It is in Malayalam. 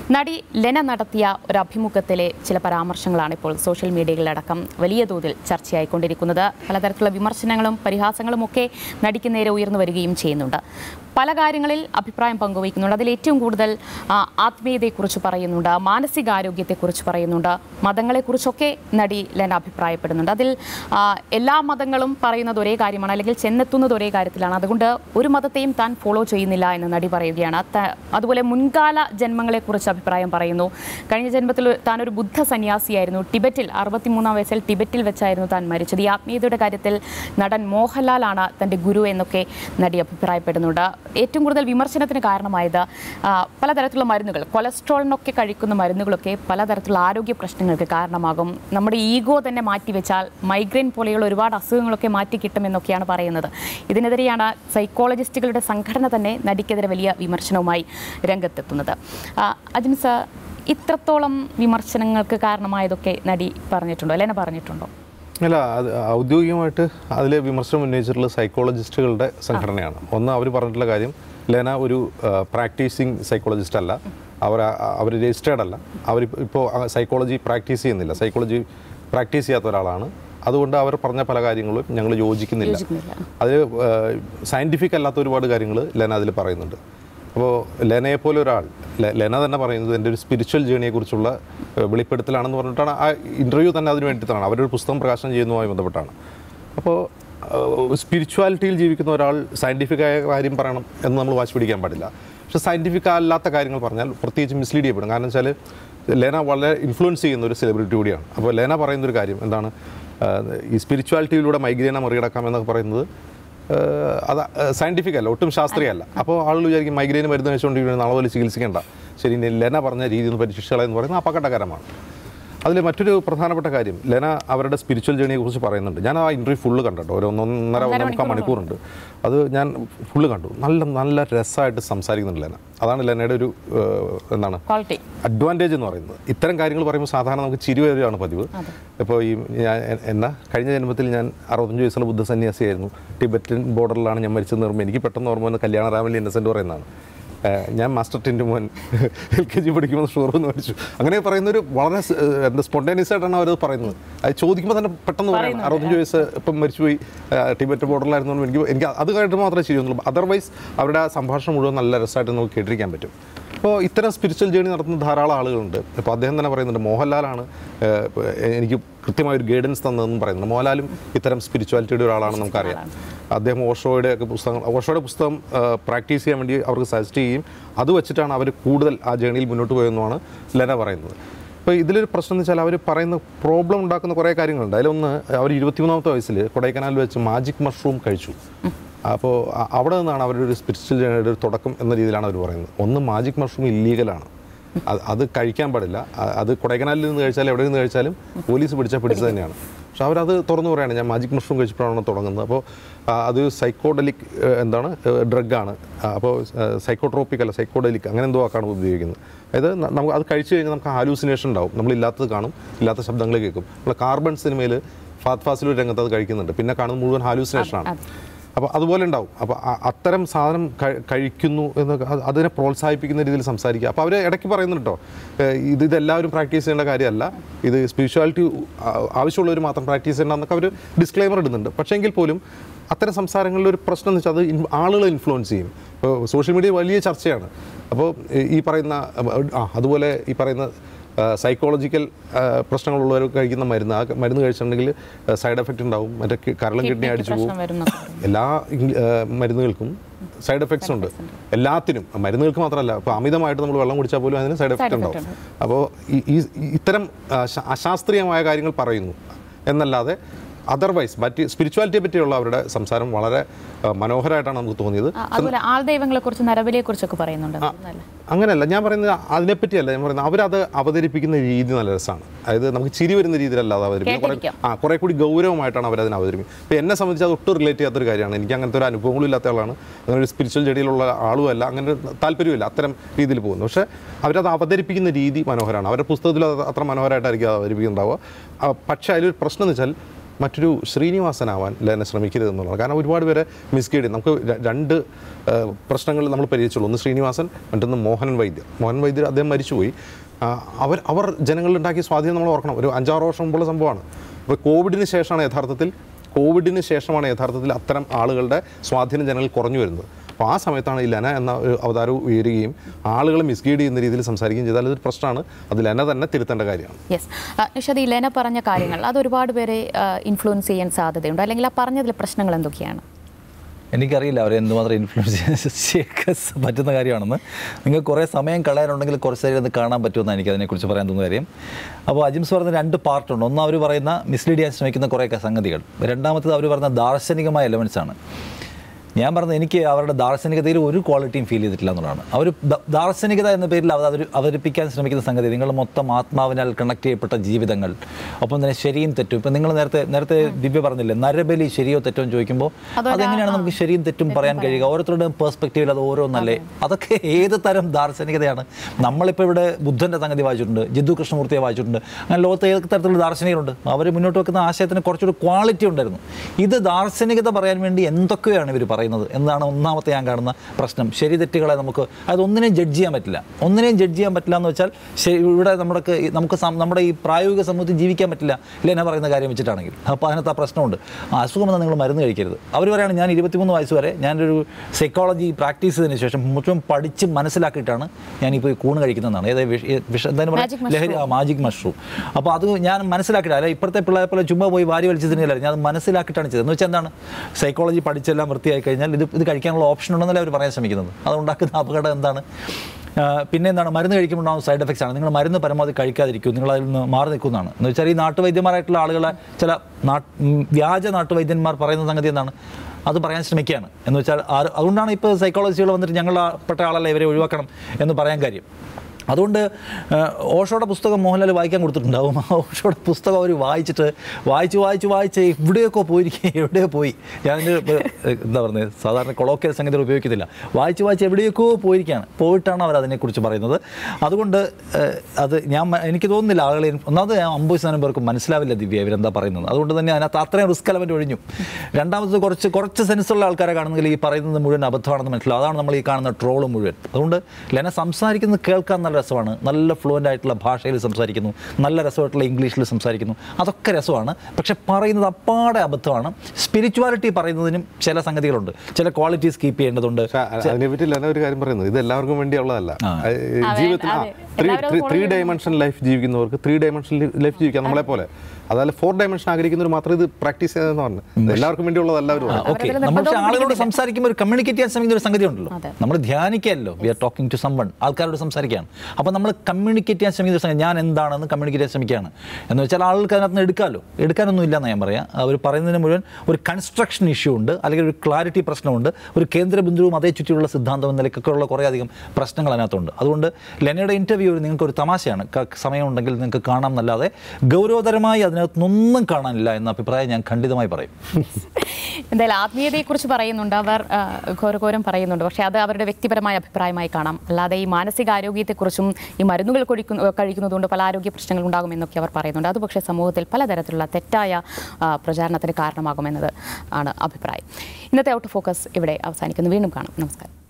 നടി ലെന നടത്തിയ ഒരു അഭിമുഖത്തിലെ ചില പരാമർശങ്ങളാണ് ഇപ്പോൾ സോഷ്യൽ മീഡിയകളിലടക്കം വലിയ തോതിൽ ചർച്ചയായിക്കൊണ്ടിരിക്കുന്നത് പലതരത്തിലുള്ള വിമർശനങ്ങളും പരിഹാസങ്ങളും ഒക്കെ നടിക്ക് നേരെ ഉയർന്നു വരികയും ചെയ്യുന്നുണ്ട് പല കാര്യങ്ങളിൽ അഭിപ്രായം പങ്കുവയ്ക്കുന്നുണ്ട് അതിൽ ഏറ്റവും കൂടുതൽ ആ, ആത്മീയതയെക്കുറിച്ച് പറയുന്നുണ്ട് മാനസികാരോഗ്യത്തെക്കുറിച്ച് പറയുന്നുണ്ട് മതങ്ങളെക്കുറിച്ചൊക്കെ നടി ലെന അഭിപ്രായപ്പെടുന്നുണ്ട് അതിൽ ആ, എല്ലാ മതങ്ങളും പറയുന്നത് ഒരേ കാര്യമാണ് അല്ലെങ്കിൽ ചെന്നെത്തുന്നത് ഒരേ കാര്യത്തിലാണ് അതുകൊണ്ട് ഒരു മതത്തെയും താൻ ഫോളോ ചെയ്യുന്നില്ല എന്ന് നടി പറയുകയാണ് ത- അതുപോലെ മുൻകാല ജന്മങ്ങളെക്കുറിച്ച് അഭിപ്രായം പറയുന്നു കഴിഞ്ഞ ജന്മത്തിൽ താൻ ഒരു ബുദ്ധ സന്യാസിയായിരുന്നു ടിബറ്റിൽ അറുപത്തിമൂന്നാം വയസ്സിൽ ടിബറ്റിൽ വെച്ചായിരുന്നു താൻ മരിച്ചത് ഈ ആത്മീയതയുടെ കാര്യത്തിൽ നടൻ മോഹൻലാലാണ് തൻ്റെ ഗുരു എന്നൊക്കെ നടി അഭിപ്രായപ്പെടുന്നുണ്ട് ഏറ്റവും കൂടുതൽ വിമർശനത്തിന് കാരണമായത് ആ, പലതരത്തിലുള്ള മരുന്നുകൾ കൊളസ്ട്രോളിനൊക്കെ കഴിക്കുന്ന മരുന്നുകളൊക്കെ പലതരത്തിലുള്ള ആരോഗ്യ പ്രശ്നങ്ങൾക്ക് കാരണമാകും നമ്മുടെ ഈഗോ തന്നെ മാറ്റിവെച്ചാൽ മൈഗ്രെയിൻ പോലെയുള്ള ഒരുപാട് അസുഖങ്ങളൊക്കെ മാറ്റി കിട്ടുമെന്നൊക്കെയാണ് പറയുന്നത് ഇതിനെതിരെയാണ് സൈക്കോളജിസ്റ്റുകളുടെ സംഘടന തന്നെ നടിക്കെതിരെ വലിയ വിമർശനവുമായി രംഗത്തെത്തുന്നത് ആ, അജിൻ സർ ഇത്രത്തോളം വിമർശനങ്ങൾക്ക് കാരണമായതൊക്കെ നടി പറഞ്ഞിട്ടുണ്ടോ അല്ലെ പറഞ്ഞിട്ടുണ്ടോ അല്ല അത് ഔദ്യോഗികമായിട്ട് അതിൽ വിമർശനം ഉന്നയിച്ചിട്ടുള്ള സൈക്കോളജിസ്റ്റുകളുടെ സംഘടനയാണ് ഒന്ന് അവർ പറഞ്ഞിട്ടുള്ള കാര്യം ലെന ഒരു പ്രാക്ടീസിങ് സൈക്കോളജിസ്റ്റ് അല്ല അവർ അവർ രജിസ്റ്റേർഡ് അല്ല അവർ ഇപ്പോൾ സൈക്കോളജി പ്രാക്ടീസ് ചെയ്യുന്നില്ല സൈക്കോളജി പ്രാക്ടീസ് ചെയ്യാത്ത ഒരാളാണ് അതുകൊണ്ട് അവർ പറഞ്ഞ പല കാര്യങ്ങളും ഞങ്ങൾ യോജിക്കുന്നില്ല യോജിക്കുന്നില്ല. അത് സയൻറ്റിഫിക് അല്ലാത്ത ഒരുപാട് കാര്യങ്ങൾ ലെന അതിൽ പറയുന്നുണ്ട് അപ്പോൾ ലെനയെ പോലെ ഒരാൾ ലെ- ലെന തന്നെ പറയുന്നത് എൻ്റെ ഒരു സ്പിരിച്വൽ ജേണിയെക്കുറിച്ചുള്ള ഏഹ്, വെളിപ്പെടുത്തലാണെന്ന് പറഞ്ഞിട്ടാണ് ആ ഇൻ്റർവ്യൂ തന്നെ അതിന് വേണ്ടിയിട്ടാണ് അവരൊരു പുസ്തകം പ്രകാശനം ചെയ്യുന്നതുമായി ബന്ധപ്പെട്ടാണ് അപ്പോൾ സ്പിരിച്വാലിറ്റിയിൽ ജീവിക്കുന്ന ഒരാൾ സയൻറ്റിഫിക്കായ കാര്യം പറയണം എന്ന് നമ്മൾ വാശി പിടിക്കാൻ പാടില്ല പക്ഷേ സയൻറ്റിഫിക് അല്ലാത്ത കാര്യങ്ങൾ പറഞ്ഞാൽ പ്രത്യേകിച്ച് മിസ്ലീഡ് ചെയ്യപ്പെടും കാരണം വെച്ചാൽ ലെന വളരെ ഇൻഫ്ലുവൻസ് ചെയ്യുന്ന ഒരു സെലിബ്രിറ്റി കൂടിയാണ് അപ്പോൾ ലെന പറയുന്നൊരു കാര്യം എന്താണ് ഏഹ്, ഈ സ്പിരിച്വാലിറ്റിയിലൂടെ മൈഗ്രെയിനെ മറികടക്കാം എന്നൊക്കെ പറയുന്നത് ഏഹ് അത് സയൻറ്റിഫിക് അല്ല ഒട്ടും ശാസ്ത്രീയമല്ല അപ്പോൾ ആളുകൾ വിചാരിക്കും മൈഗ്രെയിൻ മരുന്ന് വെച്ചുകൊണ്ടിരിക്കുന്ന നാളെ പോലെ ചികിത്സിക്കേണ്ട ശരി ഇനി ലെന പറഞ്ഞ രീതി ഒന്ന് പരീക്ഷിച്ചാൽ എന്ന് പറയുന്നത് അപകടകരമാണ് അതിൽ മറ്റൊരു പ്രധാനപ്പെട്ട കാര്യം ലെന അവരുടെ സ്പിരിച്വൽ ജേണിയെ കുറിച്ച് പറയുന്നുണ്ട് ഞാൻ ആ ഇൻ്റർവ്യൂ ഫുള്ള് കണ്ടിട്ടോ ഒരു ഒന്നൊന്നര ഒന്നര മുക്കാൽ മണിക്കൂറുണ്ട് അത് ഞാൻ ഫുള്ള് കണ്ടു നല്ല നല്ല രസമായിട്ട് സംസാരിക്കുന്നുണ്ട് ലെന അതാണ് ലെനയുടെ ഒരു ഏഹ്, എന്താണ് ക്വാളിറ്റി അഡ്വാൻറ്റേജ് എന്ന് പറയുന്നത് ഇത്തരം കാര്യങ്ങൾ പറയുമ്പോൾ സാധാരണ നമുക്ക് ചിരി വരികയാണ് പതിവ് ഇപ്പോൾ ഈ ഞാൻ എ- എന്നാ കഴിഞ്ഞ ജന്മത്തിൽ ഞാൻ അറുപത്തഞ്ച് വയസ്സുള്ള ബുദ്ധ സന്യാസിയായിരുന്നു ടിബറ്റൻ ബോർഡറിലാണ് ഞാൻ മരിച്ചെന്ന് പറയുമ്പോൾ എനിക്ക് പെട്ടെന്ന് ഓർമ്മ വന്ന കല്യാണ റാമിലി ഇന്നസെൻ്റ് പറയുന്നതാണ് ഏഹ് ഞാൻ മാസ്റ്റർ ടിൻ്റെ മോൻ എൽ കെ ജി പഠിക്കുമ്പോൾ ഷോറൂം മരിച്ചു അങ്ങനെ പറയുന്നൊരു വളരെ സ്- ഏഹ് എന്താ സ്പോണ്ടേനിയസ് ആയിട്ടാണ് അവരത് പറയുന്നത് അത് ചോദിക്കുമ്പോൾ തന്നെ പെട്ടെന്ന് പറയണം അറുപത്തഞ്ച് വയസ്സ് ഇപ്പം മരിച്ചുപോയി ഏഹ് ടിബറ്റ് ബോർഡറിലായിരുന്നു എനിക്ക് എനിക്ക് അത് കഴിഞ്ഞിട്ട് മാത്രമേ ശരിയൊന്നുള്ളൂ അതർവൈസ് അവരുടെ ആ സംഭാഷണം മുഴുവൻ നല്ല രസമായിട്ട് നമുക്ക് കേട്ടിരിക്കാൻ പറ്റും അപ്പോൾ ഇത്തരം സ്പിരിച്വൽ ജേണി നടത്തുന്ന ധാരാളം ആളുകളുണ്ട് ഇപ്പോൾ അദ്ദേഹം തന്നെ പറയുന്നുണ്ട് മോഹൻലാലാണ് ഏഹ്, ഇപ്പൊ എനിക്ക് കൃത്യമായ ഒരു ഗൈഡൻസ് തന്നതെന്നും പറയുന്നുണ്ട് മോഹൻലാലും ഇത്തരം സ്പിരിച്വാലിറ്റിയുടെ ഒരാളാണെന്ന് നമുക്കറിയാം അദ്ദേഹം ഓഷോയുടെ ഒക്കെ പുസ്തകം ഓഷോയുടെ പുസ്തകം പ്രാക്ടീസ് ചെയ്യാൻ വേണ്ടി അവർക്ക് സജസ്റ്റ് ചെയ്യുകയും അത് വെച്ചിട്ടാണ് അവർ കൂടുതൽ ആ ജേണിയിൽ മുന്നോട്ട് പോയെന്നുമാണ് ലെന പറയുന്നത് അപ്പോൾ ഇതിലൊരു പ്രശ്നം എന്ന് വെച്ചാൽ അവർ പറയുന്ന പ്രോബ്ലം ഉണ്ടാക്കുന്ന കുറേ കാര്യങ്ങളുണ്ട് അതിലൊന്ന് അവർ ഇരുപത്തിമൂന്നാമത്തെ വയസ്സിൽ കൊടൈക്കനാലിൽ വെച്ച് മാജിക് മഷ്റൂം കഴിച്ചു അപ്പോൾ അ- അവിടെ നിന്നാണ് അവരുടെ ഒരു സ്പിരിച്വൽ ജേണിയുടെ ഒരു തുടക്കം എന്ന രീതിയിലാണ് അവർ പറയുന്നത് ഒന്ന് മാജിക് മഷ്റൂം ഇല്ലീഗലാണ് അത് അത് കഴിക്കാൻ പാടില്ല അ- അത് കൊടൈക്കനാലിൽ നിന്ന് കഴിച്ചാലും എവിടെ നിന്ന് കഴിച്ചാലും പോലീസ് പിടിച്ചാൽ പിടിച്ചത് തന്നെയാണ് പക്ഷെ അവരത് തുറന്നു പറയാണ് ഞാൻ മാജിക് മഷ്റൂം കഴിച്ചിട്ടാണ് തുടങ്ങുന്നത് അപ്പോൾ ആ, അത് സൈക്കോഡലിക് എന്താണ് ഡ്രഗാണ് അപ്പോൾ സൈക്കോട്രോപ്പിക് അല്ല സൈക്കോഡലിക് അങ്ങനെ എന്തോ വാക്കാണ് ഉപയോഗിക്കുന്നത് അതായത് ന- നമുക്ക് അത് കഴിച്ചു കഴിഞ്ഞാൽ നമുക്ക് ഹാലൂസിനേഷൻ ഉണ്ടാവും നമ്മൾ ഇല്ലാത്തത് കാണും ഇല്ലാത്ത ശബ്ദങ്ങൾ കേൾക്കും നമ്മൾ കാർബൺ സിനിമയിൽ ഫാത് ഫാസിൽ ഒരു രംഗത്ത് അത് കഴിക്കുന്നുണ്ട് പിന്നെ കാണുന്നത് മുഴുവൻ ഹാലൂസിനേഷനാണ് അപ്പോൾ അതുപോലെ ഉണ്ടാവും അപ്പോൾ അ- അത്തരം സാധനം കഴി- കഴിക്കുന്നു എന്നൊക്കെ അത് അതിനെ പ്രോത്സാഹിപ്പിക്കുന്ന രീതിയിൽ സംസാരിക്കുക അപ്പോൾ അവർ ഇടയ്ക്ക് പറയുന്നുണ്ട് കേട്ടോ ഏഹ് ഇത് ഇതെല്ലാവരും പ്രാക്ടീസ് ചെയ്യേണ്ട കാര്യമല്ല ഇത് സ്പിരിച്വാലിറ്റി ആവശ്യമുള്ളവർ മാത്രം പ്രാക്ടീസ് ചെയ്യണമെന്നൊക്കെ അവർ ഡിസ്ക്ലൈമർ ഇടുന്നുണ്ട് പക്ഷേ എങ്കിൽ പോലും അത്തരം സംസാരങ്ങളിൽ ഒരു പ്രശ്നം എന്ന് വെച്ചാൽ അത് ഇൻ- ആളുകളെ ഇൻഫ്ലുവൻസ് ചെയ്യും ഇപ്പോൾ സോഷ്യൽ മീഡിയ വലിയ ചർച്ചയാണ് അപ്പോൾ ഈ പറയുന്ന ആ അതുപോലെ ഈ പറയുന്ന സൈക്കോളജിക്കൽ പ്രശ്നങ്ങളുള്ളവർ കഴിക്കുന്ന മരുന്ന് ആ മരുന്ന് കഴിച്ചിട്ടുണ്ടെങ്കിൽ സൈഡ് എഫക്റ്റ് ഉണ്ടാവും മറ്റേ കി- കരളും കിഡ്നി അടിച്ചു പോകും പ്രശ്നം വരും എന്നൊക്കെ പറയുന്നു. എല്ലാ ഇംഗ്ലീ- ആ, മരുന്നുകൾക്കും സൈഡ് എഫക്ട്സ് ഉണ്ട് എല്ലാത്തിനും മരുന്നുകൾക്ക് മാത്രമല്ല ഇപ്പോൾ അമിതമായിട്ട് നമ്മൾ വെള്ളം കുടിച്ചാൽ പോലും അതിന് സൈഡ് എഫക്റ്റ് effect ഉണ്ടാവും അപ്പോൾ ഈ ഈ- ഇത്തരം ആ, ശ- അശാസ്ത്രീയമായ കാര്യങ്ങൾ പറയുന്നു എന്നല്ലാതെ അതർവൈസ് മറ്റ് സ്പിരിച്വാലിറ്റിയെ പറ്റിയുള്ള അവരുടെ സംസാരം വളരെ ആ, മനോഹരമായിട്ടാണ് നമുക്ക് തോന്നിയത് ആ, അതുപോലെ ആൾദൈവങ്ങളെ കുറിച്ച് നരബലിയെ കുറിച്ചൊക്കെ പറയുന്നുണ്ട് നല്ല അങ്ങനെയല്ല ഞാൻ പറയുന്നത് അതിനെപ്പറ്റിയല്ല ഞാൻ പറയുന്നത് അവരത് അവതരിപ്പിക്കുന്ന രീതി നല്ല രസമാണ് അതായത് നമുക്ക് ചിരി വരുന്ന രീതിയിലല്ല അത് അവതരിപ്പിക്കുന്നത് കുറെ കേട്ടിരിക്കാം. ആ കുറെ കൂടി ഗൗരവമായിട്ടാണ് അവരതിനെ അവതരിപ്പിക്കുന്നത് ഇപ്പോൾ എന്നെ സംബന്ധിച്ച് അത് ഒട്ടും റിലേറ്റ് ചെയ്യാത്തൊരു കാര്യമാണ് എനിക്ക് അങ്ങനത്തെ ഒരു അനുഭവങ്ങളും ഇല്ലാത്ത ആളാണ് അങ്ങനെ ഒരു സ്പിരിച്വൽ ജഡിയിലുള്ള ആളുമല്ല അങ്ങനെ ഒരു താല്പര്യമില്ല അത്തരം രീതിയിൽ പോകുന്നു പക്ഷേ അവരത് അവതരിപ്പിക്കുന്ന രീതി മനോഹരമാണ് അവരുടെ പുസ്തകത്തിൽ അത് അത്ര മനോഹരമായിട്ടായിരിക്കും അത് അവതരിപ്പിക്കുന്നുണ്ടാവുക ആ, പക്ഷേ അതിലൊരു പ്രശ്നം എന്ന് വെച്ചാൽ മറ്റൊരു ശ്രീനിവാസനാവാൻ ലെന ശ്രമിക്കരുത് എന്നുള്ളതാണ് കാരണം ഒരുപാട് പേരെ മിസ്ഗൈഡ് ചെയ്യും നമുക്ക് ര- രണ്ട് പ്രശ്നങ്ങൾ നമ്മൾ പരിഹരിച്ചുള്ളൂ ഒന്ന് ശ്രീനിവാസൻ മറ്റൊന്ന് മോഹൻ വൈദ്യർ മോഹൻ വൈദ്യർ അദ്ദേഹം മരിച്ചുപോയി ആ, അവർ അവർ ജനങ്ങളിലുണ്ടാക്കിയ സ്വാധീനം നമ്മൾ ഓർക്കണം ഒരു അഞ്ചാറ് വർഷം മുമ്പുള്ള സംഭവമാണ് അപ്പോൾ കോവിഡിന് ശേഷമാണ് യഥാർത്ഥത്തിൽ കോവിഡിന് ശേഷമാണ് യഥാർത്ഥത്തിൽ അത്തരം ആളുകളുടെ സ്വാധീനം ജനങ്ങളിൽ കുറഞ്ഞു വരുന്നത് അപ്പോൾ ആ സമയത്താണ് ഈ ലെന എന്ന ഒരു അവതാരം ഉയരുകയും ആളുകളെ മിസ്ഗൈഡ് ചെയ്യുന്ന രീതിയിൽ സംസാരിക്കുകയും ചെയ്താൽ അതൊരു പ്രശ്നമാണ് അത് ലെന തന്നെ തിരുത്തേണ്ട കാര്യമാണ് യെസ് നിഷാദ് ഈ ലെന പറഞ്ഞ കാര്യങ്ങൾ അത് ഒരുപാട് പേരെ ഇൻഫ്ലുവൻസ് ചെയ്യാൻ സാധ്യതയുണ്ട് അല്ലെങ്കിൽ ആ പറഞ്ഞതിലെ പ്രശ്നങ്ങൾ എന്തൊക്കെയാണ് എനിക്കറിയില്ല അവരെ എന്തുമാത്രം ഇൻഫ്ലുവൻസ് ചെയ്യാൻ പറ്റുന്ന കാര്യമാണെന്ന് നിങ്ങൾക്ക് കുറേ സമയം കളയാനുണ്ടെങ്കിൽ കുറച്ച് നേരം ഒന്ന് കാണാൻ പറ്റുമെന്ന് എനിക്ക് അതിനെക്കുറിച്ച് പറയാൻ തോന്നുന്ന കാര്യം അപ്പോൾ അജിംസ് പറഞ്ഞ രണ്ട് പാർട്ടുണ്ട് ഒന്ന് അവർ പറയുന്ന മിസ്ലീഡ് ചെയ്യാൻ ശ്രമിക്കുന്ന കുറേയൊക്കെ സംഗതികൾ രണ്ടാമത്തത് അവർ പറയുന്ന ദാർശനികമായ എലമെൻസ് ആണ് ഞാൻ പറഞ്ഞത് എനിക്ക് അവരുടെ ദാർശനികതയിൽ ഒരു ക്വാളിറ്റിയും ഫീൽ ചെയ്തിട്ടില്ല എന്നുള്ളതാണ് അവർ ദ- ദാർശനികത എന്ന പേരിൽ അവർ അവര് അവതരിപ്പിക്കാൻ ശ്രമിക്കുന്ന സംഗതി നിങ്ങൾ മൊത്തം ആത്മാവിനാൽ കണക്ട് ചെയ്യപ്പെട്ട ജീവിതങ്ങൾ ഒപ്പം തന്നെ ശരിയും തെറ്റും ഇപ്പം നിങ്ങൾ നേരത്തെ നേരത്തെ ദിവ്യ പറഞ്ഞില്ലേ നരബലി ശരിയോ തെറ്റോ എന്ന് ചോദിക്കുമ്പോൾ അതൊരാ- അതെങ്ങനെയാണ് നമുക്ക് ശരിയും തെറ്റും പറയാൻ കഴിയുക ഓരോരുത്തരുടെയും പേഴ്സ്പെക്റ്റീവിൽ അത് ഓരോന്നല്ലേ അതൊക്കെ ഏത് തരം ദാർശനികതയാണ് നമ്മളിപ്പോൾ ഇവിടെ ബുദ്ധൻ്റെ സംഗതി വായിച്ചിട്ടുണ്ട് ജിദ്ദു കൃഷ്ണമൂർത്തിയെ വായിച്ചിട്ടുണ്ട് അങ്ങനെ ലോകത്ത് ഏത് തരത്തിലുള്ള ദാർശനികരുണ്ട് അവർ മുന്നോട്ട് വെക്കുന്ന ആശയത്തിന് കുറച്ചുകൂടി ക്വാളിറ്റി ഉണ്ടായിരുന്നു ഇത് ദാർശനികത പറയാൻ വേണ്ടി എന്തൊക്കെയാണ് ഇവർ പറയുന്നത് എന്നാണ് ഒന്നാമത്തെ ഞാൻ കാണുന്ന പ്രശ്നം ശരി തെറ്റുകളെ നമുക്ക് അതൊന്നിനെയും ജഡ്ജ് ചെയ്യാൻ പറ്റില്ല ഒന്നിനെയും ജഡ്ജ് ചെയ്യാൻ പറ്റില്ല എന്ന് വെച്ചാൽ ശരി- ഇവിടെ നമ്മുടെ നമുക്ക് സം- നമ്മുടെ ഈ പ്രായോഗിക സമൂഹത്തിൽ ജീവിക്കാൻ പറ്റില്ല ഇല്ല എന്നെ പറയുന്ന കാര്യം വെച്ചിട്ടാണെങ്കിൽ അപ്പോൾ അതിനകത്ത് ആ പ്രശ്നമുണ്ട് ആ അസുഖം വന്നാൽ നിങ്ങൾ മരുന്ന് കഴിക്കരുത് അവർ പറയുകയാണ് ഞാൻ ഇരുപത്തിമൂന്ന് വയസ്സ് വരെ ഞാനൊരു സൈക്കോളജി പ്രാക്ടീസ് ചെയ്തതിന് ശേഷം മുഴുവൻ പഠിച്ച് മനസ്സിലാക്കിയിട്ടാണ് ഞാനിപ്പോൾ ഈ കൂണ് കഴിക്കുന്നതാണ് ഏതാ വിഷ വിഷ എന്തായാലും Magic പറയാം ലഹരി ആ മാജിക് മഷ്റൂം അപ്പോൾ അത് ഞാൻ മനസ്സിലാക്കിയില്ല അല്ല ഇപ്പോഴത്തെ പിള്ളേരെ പോലെ ചുമ്മാ പോയി വാരി വലിച്ചു തിന്നില്ല ഞാൻ അത് മനസ്സിലാക്കിയിട്ടാണ് ചെയ്തത് എന്ന് വെച്ചാൽ എന്താണ് സൈക്കോളജി പഠിച്ചെല്ലാം വൃത്തിയായി കഴിഞ്ഞാൽ ഇത് ഇത് കഴിക്കാനുള്ള ഓപ്ഷൻ ഉണ്ടെന്നല്ലേ അവർ പറയാൻ ശ്രമിക്കുന്നത് അതുണ്ടാക്കുന്ന അപകടം എന്താണ് ആ, പിന്നെ എന്താണ് മരുന്ന് കഴിക്കുമ്പോൾ ഉണ്ടാകുന്ന സൈഡ് എഫക്ട്സ് ആണ് നിങ്ങൾ മരുന്ന് പരമാവധി കഴിക്കാതിരിക്കും നിങ്ങൾ അതിൽ നിന്ന് മാറി നിൽക്കുന്നതാണ് എന്ന് വെച്ചാൽ ഈ നാട്ടുവൈദ്യന്മാരായിട്ടുള്ള ആളുകളെ ചില നാട്ട് ഉം, വ്യാജ നാട്ടുവൈദ്യന്മാർ പറയുന്ന സംഗതി എന്താണ് അത് പറയാൻ ശ്രമിക്കുകയാണ് എന്ന് വെച്ചാൽ ആര് അതുകൊണ്ടാണ് ഇപ്പോൾ സൈക്കോളജികൾ വന്നിട്ട് ഞങ്ങളപ്പെട്ട ആളല്ല ഇവരെ ഒഴിവാക്കണം എന്ന് പറയാൻ കാര്യം അതുകൊണ്ട് ആ, ഓഷോയുടെ പുസ്തകം മോഹൻലാൽ വായിക്കാൻ കൊടുത്തിട്ടുണ്ടാവും ആ ഓഷോയുടെ പുസ്തകം അവർ വായിച്ചിട്ട് വായിച്ച് വായിച്ച് വായിച്ച് എവിടെയൊക്കെ പോയിരിക്കും എവിടെയോ പോയി ഞാനതിൻ്റെ എന്താ പറയുന്നത് സാധാരണ കൊളോക്കിയൽ സംഗതികൾ ഉപയോഗിക്കത്തില്ല വായിച്ച് വായിച്ച് എവിടെയൊക്കെയോ പോയിരിക്കുകയാണ് പോയിട്ടാണ് അവർ അതിനെക്കുറിച്ച് പറയുന്നത് അതുകൊണ്ട് ആ, അത് ഞാൻ മ- എനിക്ക് തോന്നുന്നില്ല ആളുകളെ ഒന്നാമത് അമ്പത് ശതമാനം പേർക്ക് മനസ്സിലാവില്ല ദിവ്യ ഇവരെന്താ പറയുന്നത് അതുകൊണ്ട് തന്നെ അതിനകത്ത് അത്രയും റിസ്ക് എലമെൻ്റ് ഒഴിഞ്ഞു രണ്ടാമത് കുറച്ച് കുറച്ച് സെൻസുള്ള ആൾക്കാരെ കാണുന്നെങ്കിൽ ഈ പറയുന്നത് മുഴുവൻ അബദ്ധമാണെന്ന് മനസ്സിലാവും അതാണ് നമ്മൾ ഈ കാണുന്ന ട്രോള് മുഴുവൻ അതുകൊണ്ട് ലെന സംസാരിക്കുന്നത് കേൾക്കാൻ നല്ല രസമാണ് നല്ല ഫ്ലുവൻ്റ് ആയിട്ടുള്ള ഭാഷയിൽ സംസാരിക്കുന്നു നല്ല രസമായിട്ടുള്ള ഇംഗ്ലീഷിൽ സംസാരിക്കുന്നു അതൊക്കെ രസമാണ് പക്ഷെ പറയുന്നത് അപ്പാടെ അബദ്ധമാണ് സ്പിരിച്വാലിറ്റി പറയുന്നതിനും ചില സംഗതികളുണ്ട് ചില ക്വാളിറ്റീസ് കീപ്പ് ചെയ്യേണ്ടതുണ്ട് പക്ഷേ അ- അതിനെപ്പറ്റി ലെന ഒരു കാര്യം പറയുന്നത് ഇത് എല്ലാവർക്കും വേണ്ടിയുള്ളതല്ല ആ. അത് ജീവിതത്തിൽ അതെ. ത്രീ എല്ലാവരും follow ത്രീ ചെയ്യണം. ഡയമെൻഷൻ ലൈഫ് ജീവിക്കുന്നവർക്ക് ത്രീ ഡയമെൻഷൻ ലൈഫ് ജീവിക്കാം നമ്മളെ പോലെ അതല്ല ഫോർ ഡയമെൻഷൻ ആഗ്രഹിക്കുന്നവർ മാത്രം ഇത് പ്രാക്ടീസ് ചെയ്തതെന്ന് പറഞ്ഞു ഇത് എല്ലാവർക്കും വേണ്ടിയുള്ളതല്ല അവർ പറഞ്ഞു ഓക്കെ അവരതിൽ നമ്മൾ പക്ഷേ നിർബന്ധമൊന്നും ആളുകളോട് പിടിക്കുന്നില്ല. സംസാരിക്കുമ്പോൾ ഒരു കമ്മ്യൂണിക്കേറ്റ് ചെയ്യാൻ ശ്രമിക്കുന്ന ഒരു സംഗതി ഉണ്ടല്ലോ അതെ. നമ്മൾ ധ്യാനിക്കല്ലോ we are talking to someone ആൾക്കാരോട് സംസാരിക്കുകയാണ് അപ്പോൾ നമ്മൾ കമ്മ്യൂണിക്കേറ്റ് ചെയ്യാൻ ശ്രമിക്കുന്ന ഒരു സംഗതി ഞാൻ എന്താണെന്ന് കമ്മ്യൂണിക്കേറ്റ് ചെയ്യാൻ ശ്രമിക്കുകയാണ് എന്ന് വെച്ചാൽ ആൾക്ക് അതിനകത്ത് നിന്ന് എടുക്കാമല്ലോ എടുക്കാനൊന്നും ഇല്ലെന്ന് ഞാൻ പറയാം അവർ പറയുന്നതിന് മുഴുവൻ ഒരു കൺസ്ട്രക്ഷൻ ഇഷ്യൂ ഉണ്ട് അല്ലെങ്കിൽ ഒരു ക്ലാരിറ്റി പ്രശ്നമുണ്ട് ഒരു കേന്ദ്ര ബിന്ദുവും അതേ ചുറ്റിയുള്ള സിദ്ധാന്തം എന്ന നിലയ്ക്കൊക്കെ ഉള്ള കുറേ അധികം പ്രശ്നങ്ങൾ അതിനകത്തുണ്ട് അതുകൊണ്ട് ലെനയുടെ ഇൻ്റർവ്യൂ നിങ്ങൾക്ക് ഒരു തമാശയാണ് ക- സമയമുണ്ടെങ്കിൽ നിങ്ങൾക്ക് കാണാം എന്നല്ലാതെ ഗൗരവതരമായി അതിനകത്തൊന്നും കാണാനില്ല എന്ന അഭിപ്രായം ഞാൻ ഖണ്ഡിതമായി പറയും എന്തായാലും ആത്മീയതയെക്കുറിച്ച് പറയുന്നുണ്ട് അവർ ആ, ഘോരഘോരം പറയുന്നുണ്ട് പക്ഷേ അത് അവരുടെ വ്യക്തിപരമായ അഭിപ്രായമായി കാണാം അല്ലാതെ ഈ മാനസികാരോഗ്യത്തെക്കുറിച്ചും ഈ മരുന്നുകൾ കഴിക്കുന്നു കഴിക്കുന്നതുകൊണ്ട് പല ആരോഗ്യ പ്രശ്നങ്ങൾ ഉണ്ടാകുമെന്നൊക്കെ അവർ പറയുന്നുണ്ട് അത് പക്ഷേ സമൂഹത്തിൽ പലതരത്തിലുള്ള തെറ്റായ ആ, പ്രചാരണത്തിന് കാരണമാകുമെന്നത് ആണ് അഭിപ്രായം ഇന്നത്തെ ഔട്ട് ഫോക്കസ് ഇവിടെ അവസാനിക്കുന്നു വീണ്ടും കാണാം നമസ്കാരം